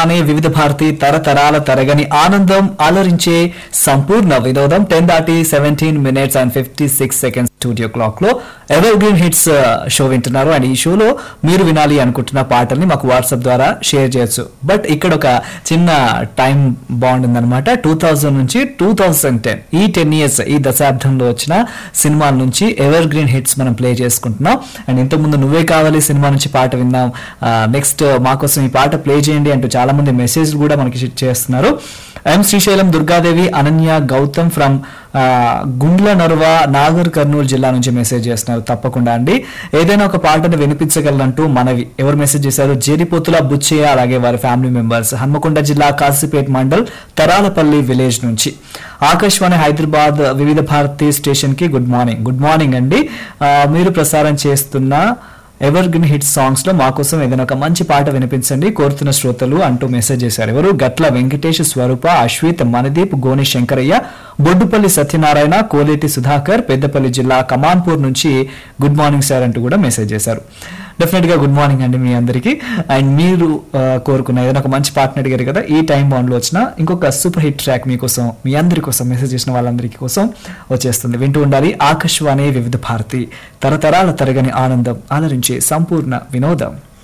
అనే వివిధ భారతి తరతరాల తరగని ఆనందం అలరించే సంపూర్ణ వినోదం టెన్ దాటి seventeen minutes and fifty six seconds studio clock లో ఎవర్ గ్రీన్ హిట్స్ షో వింటున్నారు అండ్ ఈ షోలో మీరు వినాలి అనుకుంటున్న పాటల్ని మాకు వాట్సాప్ ద్వారా షేర్ చేయొచ్చు బట్ ఇక్కడ ఒక చిన్న టైం బాండ్ ఉందన్నమాట టూ థౌజండ్ నుంచి టూ థౌజండ్ టెన్ ఈ టెన్ ఇయర్స్ ఈ దశాబ్దంలో వచ్చిన సినిమాల నుంచి ఎవర్ గ్రీన్ హిట్స్ మనం ప్లే చేసుకుంటున్నాం అండ్ ఇంతకుముందు నువ్వే కావాలి సినిమా నుంచి పాట విన్నాం నెక్స్ట్ మాకోసం ఈ పాట ప్లే చేయండి అంటూ చాలా మంది మెసేజ్ కూడా మనకి షేర్ చేస్తున్నారు ఎం శ్రీశైలం దుర్గాదేవి అనన్య గౌతమ్ ఫ్రమ్ గుండ్ల నర్వ నాగర్ కర్నూలు జిల్లా నుంచి మెసేజ్ చేస్తున్నారు తప్పకుండా అండి ఏదైనా ఒక పాటను వినిపించగలనంటూ మనవి ఎవరు మెసేజ్ చేశారు జేరిపోతుల బుచ్చయ్య అలాగే వారి ఫ్యామిలీ మెంబర్స్ హన్మకొండ జిల్లా కాసిపేట్ మండల్ తరాలపల్లి విలేజ్ నుంచి ఆకాశవాణి హైదరాబాద్ వివిధ భారతి స్టేషన్ కి గుడ్ మార్నింగ్ గుడ్ మార్నింగ్ అండి ఆ, మీరు ప్రసారం చేస్తున్న ఎవర్ గ్రీన్ హిట్ సాంగ్స్ లో మా కోసం ఏదైనా ఒక మంచి పాట వినిపించండి కోరుతున్న శ్రోతలు అంటూ మెసేజ్ చేశారు ఎవరు గట్ల వెంకటేష్ స్వరూప అశ్విత్ మనదీప్ గోని శంకరయ్య బొడ్డుపల్లి సత్యనారాయణ కోలేటి సుధాకర్ పెద్దపల్లి జిల్లా కమాన్పూర్ నుంచి గుడ్ మార్నింగ్ సార్ అంటూ కూడా మెసేజ్ చేశారు డెఫినెట్ గా గుడ్ మార్నింగ్ అండి మీ అందరికి అండ్ మీరు ఆ, కోరుకున్న ఏదైనా ఒక మంచి పాటను అడిగారు కదా ఈ టైం బాండ్ లో వచ్చిన ఇంకొక సూపర్ హిట్ ట్రాక్ మీకోసం మీ అందరి కోసం మెసేజ్ చేసిన వాళ్ళందరికీ కోసం వచ్చేస్తుంది వింటూ ఉండాలి ఆకాశవాణి వివిధ భారతి తరతరాల తరగని ఆనందం అలరించే సంపూర్ణ వినోదం